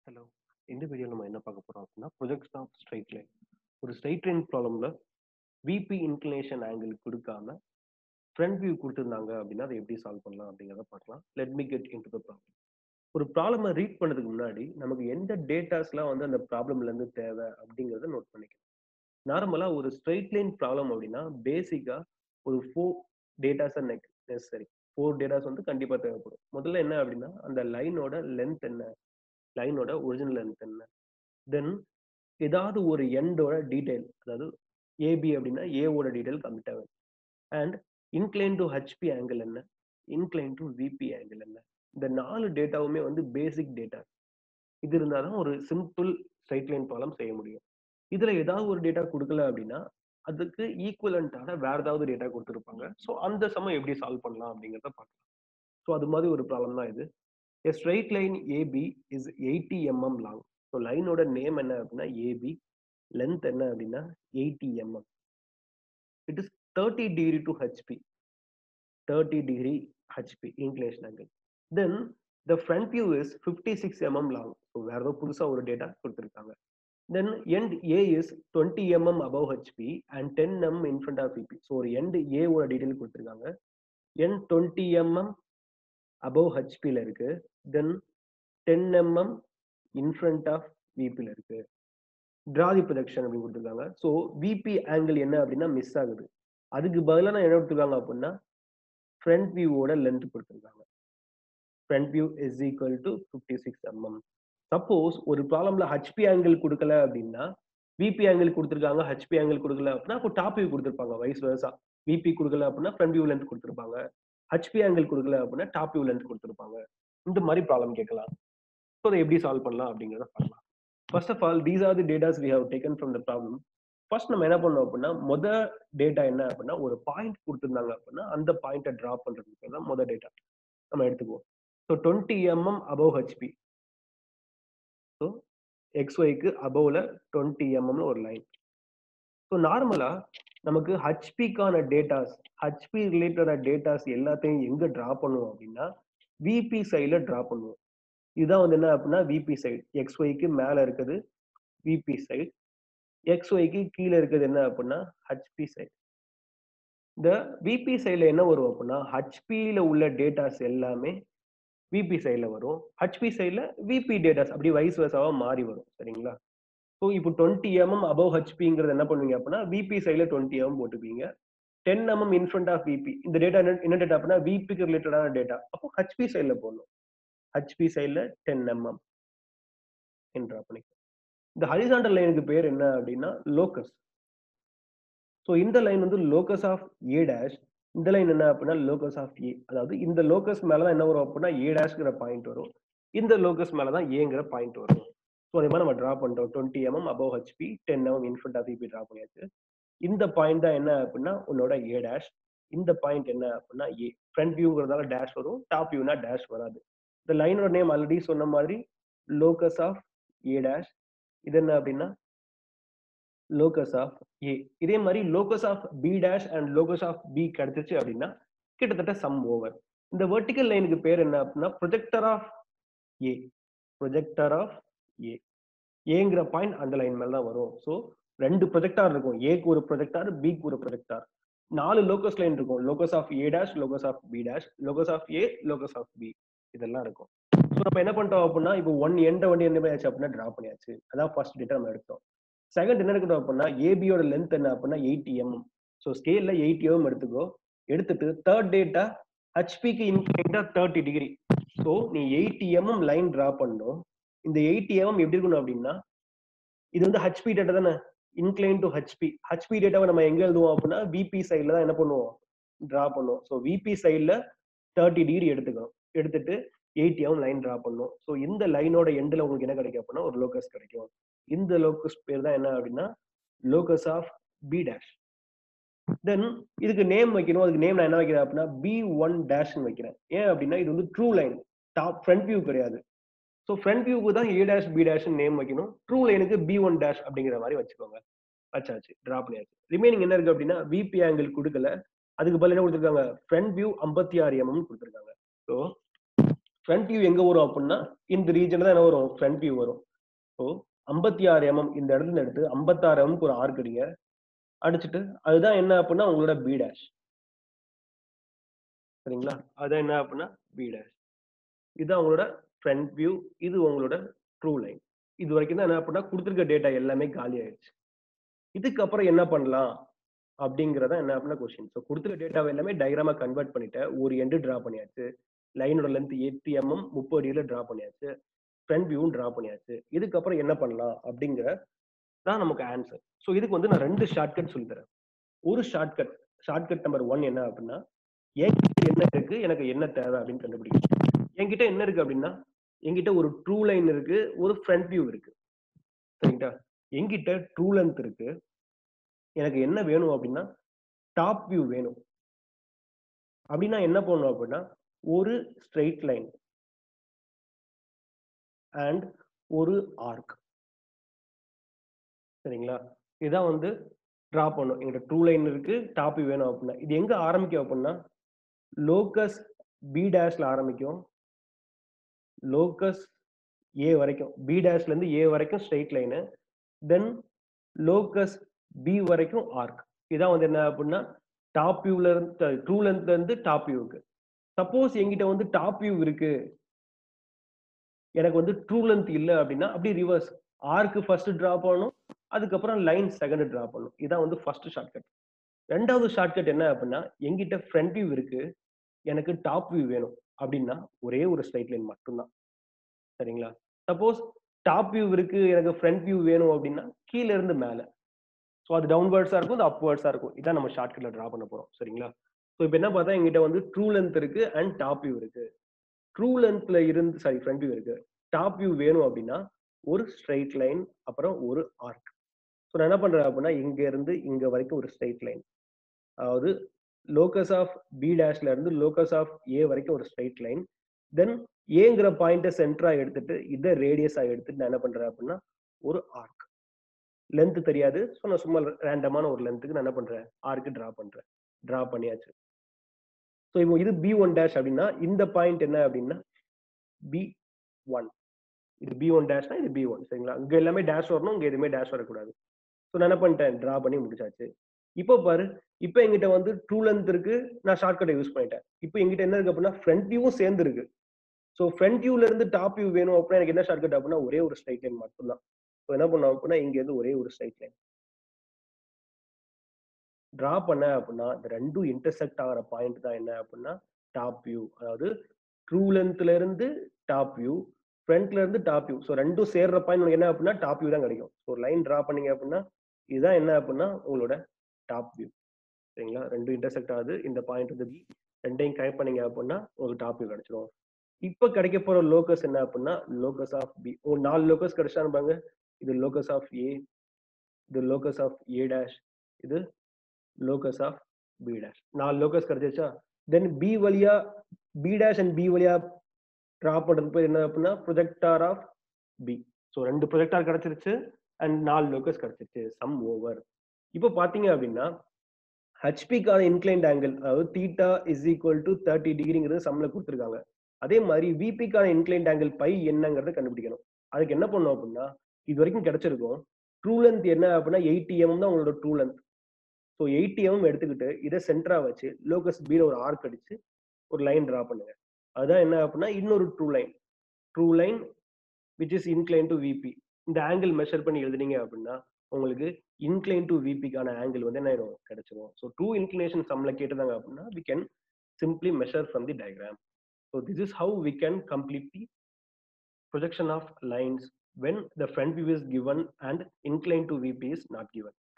Hello இந்த வீடியோவில் நம்ம என்ன பார்க்க போறோம் அப்படின்னா ப்ரொஜெக்ஷன் ஆஃப் ஸ்ட்ரைட் லைன் ஒரு ஸ்ட்ரைட் லைன் ப்ராப்ளம்ல விபி இன்க்ளினேஷன் ஆங்கிள் கொடுக்காம ஃப்ரண்ட் வியூ கொடுத்துருந்தாங்க அப்படின்னா அதை எப்படி சால்வ் பண்ணலாம் அப்படிங்கிறத பார்க்கலாம் let me get into the problem ஒரு ப்ராப்ளமை ரீட் பண்ணதுக்கு முன்னாடி நமக்கு எந்த டேட்டாஸ்லாம் வந்து அந்த ப்ராப்ளம்ல இருந்து தேவை அப்படிங்கிறத நோட் பண்ணிக்கணும் நார்மலாக ஒரு ஸ்ட்ரைட் லைன் ப்ராப்ளம் அப்படின்னா பேசிக்காக ஒரு four datas necessary four datas வந்து கண்டிப்பாக தேவைப்படும் முதல்ல என்ன அப்படின்னா அந்த லைனோட லென்த் என்ன லைனோட ஒரிஜினல் லென்த் என்ன தென் ஏதாவது ஒரு எண்டோட டீடைல் அதாவது ஏபி அப்படின்னா ஏவோட டீடைல் கம்மிட்டாக வேணும் and incline to HP angle என்ன இன்க்ளைன் டு விபி ஆங்கிள் என்ன இந்த நாலு டேட்டாவுமே வந்து பேசிக் டேட்டா இது இருந்தால் தான் ஒரு சிம்பிள் ஸ்ட்ரைட் லைன் ப்ராப்ளம் செய்ய முடியும் இதுல ஏதாவது ஒரு டேட்டா கொடுக்கல அப்படின்னா அதுக்கு ஈக்குவலண்டான வேற ஏதாவது டேட்டா கொடுத்துருப்பாங்க ஸோ அந்த சமம் எப்படி சால்வ் பண்ணலாம் அப்படிங்கிறத பார்க்கலாம் ஸோ அது மாதிரி ஒரு ப்ராப்ளம் தான் இது A straight line AB is 80 mm long. So லைனோட நேம் என்ன அப்படின்னா ஏபி லென்த் என்ன அப்படின்னா eighty mm it is thirty degree to HP thirty degree HP inclination angle then the front view is fifty six mm long so வேற ஏதோ புதுசாக ஒரு data கொடுத்துருக்காங்க then end A is twenty mm above HP and ten M in front of VP so ஒரு end ஏவோட detail கொடுத்துருக்காங்க என் twenty mm above ஹெச்பியில் இருக்கு than ten mm in front of விபியில் இருக்கு டிராதி ப்ரொஜெக்ஷன் அப்படின்னு கொடுத்துருக்காங்க ஸோ விபி ஆங்கிள் என்ன அப்படின்னா மிஸ் ஆகுது அதுக்கு பதிலாக நான் என்ன கொடுத்துருக்காங்க அப்படின்னா ஃப்ரண்ட் வியூவோட லென்த் கொடுத்துருக்காங்க front view is equal to fifty six mm suppose ஒரு ப்ராப்ளம்ல ஹெச்பி ஆங்கிள் கொடுக்கல அப்படின்னா விபி ஆங்கிள் கொடுத்துருக்காங்க ஹெச்பி ஆங்கிள் கொடுக்கல அப்படின்னா அப்போ டாப் வியூ கொடுத்துருப்பாங்க வயசு வயசா விபி கொடுக்கல அப்படின்னா ஃப்ரண்ட் வியூ லென்த் கொடுத்துருப்பாங்க ஹெச்பி ஆங்கிள் கொடுக்கல அப்படின்னா டாப் வியூ லென்த் கொடுத்துருப்பாங்க இந்த மாதிரி ப்ராப்ளம் கேட்கலாம் ஸோ அதை எப்படி சால்வ் பண்ணலாம் அப்படிங்கிறத பார்க்கலாம் first of all these are the datas we have taken from the problem first நம்ம என்ன பண்ணோம் அப்படின்னா மொத டேட்டா என்ன அப்படின்னா ஒரு பாயிண்ட் கொடுத்துருந்தாங்க அப்படின்னா அந்த பாயிண்ட்டை ட்ரா பண்ணுறதுக்கு தான் மொதல் டேட்டா நம்ம எடுத்துக்குவோம் so twenty mm above HP so எக்ஸ்ஒய்க்கு அபவ்ல டுவெண்ட்டி எம்எம்ல ஒரு லைன் ஸோ நார்மலா நமக்கு ஹச்பிக்கான டேட்டாஸ் ஹச்பி ரிலேட்டடான டேட்டாஸ் எல்லாத்தையும் எங்க ட்ரா பண்ணுவோம் அப்படின்னா விபி சைடில் ட்ரா பண்ணுவோம் இதுதான் வந்து என்ன அப்படின்னா விபி சைடு எக்ஸ்ஒய்க்கு மேலே இருக்குது விபி சைடு எக்ஸ்ஒய்க்கு கீழே இருக்குது என்ன அப்படின்னா ஹச்பி சைடு இந்த விபி சைடில் என்ன வரும் அப்படின்னா ஹச்பியில் உள்ள டேட்டாஸ் எல்லாமே விபி சைடில் வரும் ஹச்பி சைடில் விபி டேட்டாஸ் அப்படி வயசு வயசாவாக மாறி வரும் சரிங்களா ஸோ இப்போ டுவெண்ட்டி எம்எம் அபவ் ஹெச்பிங்கிறது என்ன பண்ணுவீங்க அப்படின்னா விபி சைடில் டுவெண்ட்டி எம்எம் போட்டுப்பீங்க ten mm in front of VP இந்த டேட்டா என்ன என்ன டேட்டா அப்படின்னா விபிக்கு ரிலேட்டடான டேட்டா அப்போ ஹெச்பி சைடில் போடணும் ஹெச்பி சைடில் டென் எம்எம் ட்ரா பண்ணிக்கணும் இந்த ஹரிசாண்டல் லைனுக்கு பேர் என்ன அப்படின்னா லோக்கஸ் ஸோ இந்த லைன் வந்து லோக்கஸ் ஆஃப் ஏ டேஷ் இந்த லைன் என்ன அப்படின்னா லோக்கஸ் ஆஃப் ஏ அதாவது இந்த லோக்கஸ் மேலே தான் என்ன வரும் அப்படின்னா ஏ டேஷ்ங்கிற பாயிண்ட் வரும் இந்த லோக்கஸ் மேலே தான் ஏங்கிற பாயிண்ட் வரும் ஸோ அதே மாதிரி நம்ம ட்ரா பண்ணுறோம் twenty mm above HP ten mm in front of VP draw பண்ணியாச்சு இந்த பாயிண்ட் தான் என்ன அப்படின்னா உன்னோட ஏ டேஷ் இந்த பாயிண்ட் என்ன அப்படின்னா ஏ ஃப்ரண்ட் வியூங்கிறதால டேஷ் வரும் டாப் வியூனா டேஷ் வராது இந்த லைனோட நேம் ஆல்ரெடி சொன்ன மாதிரி லோக்கஸ் ஆஃப் ஏ டேஷ் இது என்ன அப்படின்னா லோக்கஸ் ஆஃப் ஏ இதே மாதிரி locus of B dash and locus of B கிடைச்சிச்சு அப்படின்னா கிட்டத்தட்ட சம் ஓவர் இந்த வெர்டிக்கல் லைனுக்கு பேர் என்ன அப்படின்னா projector of A projector of A ஏங்கிற பாயிண்ட் அந்த லைன் மேல தான் வரும் ஸோ ரெண்டு ப்ரொஜெக்டார் இருக்கும் ஏக்கு ஒரு ப்ரொஜெக்டார் பிக்கு ஒரு ப்ரொஜெக்டார் நாலு லோக்கஸ் லைன் இருக்கும் locus of A dash locus of B dash locus of A locus of B இதெல்லாம் இருக்கும் ஸோ நம்ம என்ன பண்ணிட்டோம் அப்படின்னா இப்போ ஒன் எண்ட வண்டி என்ன பண்ணியாச்சு அப்படின்னா ட்ரா பண்ணியாச்சு அதான் ஃபர்ஸ்ட் டேட்டா நம்ம எடுத்தோம் செகண்ட் என்ன எடுக்கணும் அப்படின்னா ஏபியோட லென்த் என்ன அப்படின்னா எயிட்டி எம்எம் ஸோ ஸ்கேல்ல எயிட்டி எம்எம் எடுத்துக்கோ எடுத்துட்டு தேர்ட் டேட்டா ஹெச்பிக்கு இன்க்ளைண்டா தேர்ட்டி டிகிரி ஸோ நீ எயிட்டி எம்எம் லைன் ட்ரா பண்ணும் இந்த எயிட்டி எம்எம் எப்படி இருக்கணும் அப்படின்னா இது வந்து ஹெச்பி டேட்டா தானே இன்க்ளைன் டு ஹெச்பி ஹெச்பி டேட்டாவை நம்ம எங்க எழுதுவோம் அப்படின்னா விபி சைடில் தான் என்ன பண்ணுவோம் ட்ரா பண்ணுவோம் ஸோ விபி சைடில் தேர்ட்டி டிகிரி எடுத்துக்கணும் எடுத்துட்டு எயிட்டி எம் லைன் ட்ரா பண்ணும் ஸோ இந்த லைனோட எண்டில் உங்களுக்கு என்ன கிடைக்கும் அப்படின்னா ஒரு லோக்கஸ் கிடைக்கும் இந்த லோக்கஸ் பேர் தான் என்ன அப்படின்னா locus of B dash then இதுக்கு நேம் வைக்கணும் அதுக்கு நேம் நான் என்ன வைக்கிறேன் அப்படின்னா பி ஒன் டேஷ்னு வைக்கிறேன் ஏன் அப்படின்னா இது வந்து true line top front view கிடையாது ஸோ ஃப்ரண்ட் வியூக்கு தான் A dash B dash name வைக்கணும் ட்ரூ லைனுக்கு பி ஒன் டேஷ் அப்படிங்கிற மாதிரி வச்சுக்கோங்க வச்சாச்சு ட்ரா பண்ணியாச்சு ரிமைனிங் என்ன இருக்கு அப்படின்னா விபி ஆங்கிள் கொடுக்கல அதுக்கு பதில் என்ன கொடுத்துருக்காங்க ஃப்ரண்ட் வியூ ஐம்பத்தி ஆறு எம்எம் கொடுத்துருக்காங்க ஸோ ஃப்ரண்ட் வியூ எங்க வரும் அப்படின்னா இந்த ரீஜன் தான் என்ன வரும் ஃப்ரண்ட் வியூ வரும் ஸோ ஐம்பத்தி ஆறு எம்எம் இந்த இடத்துல எடுத்து ஐம்பத்தாறு எம்க்கு ஒரு ஆர்க் அடிங்க அடிச்சுட்டு அதுதான் என்ன அப்படின்னா உங்களோட பி டேஷ் சரிங்களா அதுதான் என்ன அப்படின்னா பி டேஷ் இதுதான் உங்களோட ஃப்ரண்ட் வியூ இது உங்களோட ட்ரூ லைன் இது வரைக்கும் தான் என்ன அப்படின்னா கொடுத்துருக்க டேட்டா எல்லாமே காலி ஆயிடுச்சு இதுக்கப்புறம் என்ன பண்ணலாம் அப்படிங்கிறத என்ன அப்படின்னா கொஸ்டின் ஸோ கொடுத்துருக்க டேட்டாவை எல்லாமே டயக்ராமா கன்வெர்ட் பண்ணிட்டு ஒரு எண்டு டிரா பண்ணியாச்சு லைனோட லென்த் எட்டு எம்எம் முப்பது டிகிரியில் டிரா பண்ணியாச்சு ஃப்ரண்ட் வியூவும் டிரா பண்ணியாச்சு இதுக்கப்புறம் என்ன பண்ணலாம் அப்படிங்கிற தான் நமக்கு ஆன்சர் ஸோ இதுக்கு வந்து நான் ரெண்டு ஷார்ட்கட் சொல்லித்தரேன் ஒரு ஷார்ட்கட் ஷார்ட்கட் நம்பர் ஒன் என்ன அப்படின்னா என்கிட்ட என்ன இருக்கு எனக்கு என்ன தேவை அப்படின்னு கண்டுபிடிக்கும் என்கிட்ட என்ன இருக்கு அப்படின்னா என்கிட்ட ஒரு ட்ரூ லைன் இருக்கு ஒரு ஃப்ரண்ட் வியூ இருக்கு சரிங்களா என்கிட்ட ட்ரூ லென்த் இருக்கு எனக்கு என்ன வேணும் அப்படின்னா டாப் வியூ வேணும் அப்படின்னா என்ன பண்ணணும் அப்படின்னா ஒரு ஸ்ட்ரெயிட் லைன் அண்ட் ஒரு ஆர்க் சரிங்களா இதான் வந்து டிரா பண்ணும் எங்கிட்ட ட்ரூ லைன் இருக்கு டாப் வியூ வேணும் அப்படின்னா இது எங்க ஆரம்பிக்கும் அப்படின்னா லோக்கஸ் பி டேஷ்ல ஆரம்பிக்கும் லோக்கஸ் ஏ வரைக்கும் பி டேஷ்ல இருந்து ஏ வரைக்கும் straight line then locus B வரைக்கும் ஆர்க் இதான் வந்து என்ன அப்படின்னா டாப் வியூல இருந்து ட்ரூ லென்த்ல இருந்து டாப் வியூக்கு சப்போஸ் எங்கிட்ட வந்து டாப் வியூ இருக்கு எனக்கு வந்து ட்ரூ லென்த் இல்லை அப்படின்னா அப்படி ரிவர்ஸ் ஆர்க்கு ஃபர்ஸ்ட் டிரா பண்ணணும் அதுக்கப்புறம் லைன் செகண்ட் டிரா பண்ணணும் இதான் வந்து ஃபர்ஸ்ட் ஷார்ட்கட் ரெண்டாவது ஷார்ட்கட் என்ன அப்படின்னா எங்கிட்ட ஃப்ரண்ட் வியூ இருக்கு எனக்கு டாப் வியூ வேணும் அப்படின்னா ஒரே ஒரு ஸ்ட்ரைட் லைன் மட்டும்தான் சரிங்களா சப்போஸ் டாப் வியூ இருக்கு எனக்கு ஃப்ரண்ட் வியூ வேணும் அப்படின்னா கீழே இருந்து மேலே ஸோ அது டவுன்வர்ட்ஸாக இருக்கும் அது அப்வர்ட்ஸாக இருக்கும் இதான் நம்ம ஷார்ட்கட்டில் ட்ரா பண்ண போகிறோம் சரிங்களா ஸோ இப்போ என்ன பார்த்தா எங்கிட்ட வந்து ட்ரூ லென்த் இருக்கு அண்ட் டாப் வியூ இருக்கு ட்ரூ லென்த்ல இருந்து சாரி ஃப்ரண்ட் வியூ இருக்கு டாப் வியூ வேணும் அப்படின்னா ஒரு ஸ்ட்ரைட் லைன் அப்புறம் ஒரு ஆர்க் ஸோ நான் என்ன பண்றேன் அப்படின்னா இங்க இருந்து இங்க வரைக்கும் ஒரு ஸ்ட்ரைட் லைன் அதாவது லோக்கஸ் ஆஃப் பி டேஷ்ல இருந்து லோக்கஸ் ஆஃப் ஏ வரைக்கும் ஒரு ஸ்ட்ரைட் லைன் தென் ஏங்கிற பாயிண்ட்டை சென்டரா எடுத்துட்டு இதை ரேடியஸா எடுத்துட்டு நான் என்ன பண்றேன் அப்படின்னா ஒரு ஆர்க் லென்த் தெரியாது ஸோ நான் சும்மா ரேண்டமான ஒரு லென்த்துக்கு நான் என்ன பண்றேன் ஆர்க்கு டிரா பண்றேன் டிரா பண்ணியாச்சு ஸோ இப்போ இது பி ஒன் டேஷ் அப்படின்னா இந்த பாயிண்ட் என்ன அப்படின்னா பி ஒன் இது பி ஒன் டேஷ்னா இது பி ஒன் சரிங்களா இங்க எல்லாமே டேஷ் வரணும் இங்க எதுவுமே டேஷ் வரக்கூடாது ஸோ நான் என்ன பண்ணிட்டேன் டிரா பண்ணி முடிச்சாச்சு இப்போ பாரு இப்போ எங்கிட்ட வந்து ட்ரூ லென்த் இருக்கு நான் ஷார்ட்கட்டை யூஸ் பண்ணிட்டேன் இப்போ எங்கிட்ட என்ன இருக்கு அப்படின்னா ஃப்ரண்ட் வியூவும் சேர்ந்து இருக்கு ஸோ ஃப்ரண்ட் வியூல இருந்து டாப் வியூ வேணும் அப்படின்னா எனக்கு என்ன ஷார்ட்கட் அப்படின்னா ஒரே ஒரு ஸ்ட்ரைட் லைன் மட்டும்தான் ஸோ என்ன பண்ணோம் அப்படின்னா இங்க இருந்து ஒரே ஒரு ஸ்ட்ரைட் லைன் டிரா பண்ண அப்படின்னா இந்த ரெண்டும் இன்டர்செக்ட் ஆகிற பாயிண்ட் தான் என்ன அப்படின்னா டாப் வியூ அதாவது ட்ரூ லென்த்ல இருந்து டாப் வியூ ஃப்ரண்ட்ல இருந்து டாப் வியூ ஸோ ரெண்டும் சேர்ற பாயிண்ட் உங்களுக்கு என்ன அப்படின்னா டாப் வியூ தான் கிடைக்கும் ஸோ லைன் டிரா பண்ணீங்க அப்படின்னா இதுதான் என்ன அப்படின்னா உங்களோட டாப் வியூ சரிங்களா ரெண்டும் இன்டர்செக்ட் ஆகுது இந்த பாயிண்ட் வந்து பி ரெண்டையும் கனெக்ட் பண்ணீங்க அப்படின்னா உங்களுக்கு டாப் வியூ கிடைச்சிரும் இப்போ கிடைக்க போற லோக்கஸ் என்ன அப்படின்னா லோக்கஸ் ஆஃப் பி ஒரு நாலு லோக்கஸ் கிடைச்சான்னு பாருங்க இது லோக்கஸ் ஆஃப் ஏ இது லோக்கஸ் ஆஃப் ஏ டேஷ் இது லோக்கஸ் ஆஃப் பி டேஷ் நாலு லோக்கஸ் கிடைச்சிச்சா தென் பி வழியா பி டேஷ் அண்ட் பி வழியா ட்ரா பண்றது பேர் என்ன அப்படின்னா ப்ரொஜெக்டார் ஆஃப் பி ஸோ ரெண்டு ப்ரொஜெக்டார் கிடைச்சிருச்சு அண்ட் நாலு லோக்கஸ் கிடைச்சிருச்சு சம் ஓவர் இப்போ பாத்தீங்க அப்படின்னா ஹெச்பிக்கான இன்க்ளைண்ட் ஆங்கிள் அதாவது theta is equal to thirty டிகிரிங்கிறது சம்ல கொடுத்துருக்காங்க அதே மாதிரி விபிக்கான இன்க்ளைண்ட் ஆங்கிள் பை என்னங்கிறத கண்டுபிடிக்கணும் அதுக்கு என்ன பண்ணோம் அப்படின்னா இது வரைக்கும் கிடைச்சிருக்கும் ட்ரூ லென்த் என்ன அப்படின்னா எயிட்டி எம் தான் உங்களோட true length so eighty M எடுத்துக்கிட்டு இதை சென்டரா வச்சு லோகஸ் பீல ஒரு ஆர்க் அடிச்சு ஒரு லைன் டிரா பண்ணுங்க அதுதான் என்ன அப்படின்னா இன்னொரு true line true line which is incline to VP இந்த ஆங்கிள் மெஷர் பண்ணி எழுதுனீங்க அப்படின்னா உங்களுக்கு இன்க்ளைன் டு விபிக்கான ஆங்கிள் வந்து என்ன ஆயிடும் கிடைச்சிரும் ஸோ டூ இன்க்ளினேஷன் சம்ல கேட்டுதாங்க அப்படின்னா we can simply measure from the diagram so this is how we can complete the projection of lines when the front view is given and inclined to VP is not given.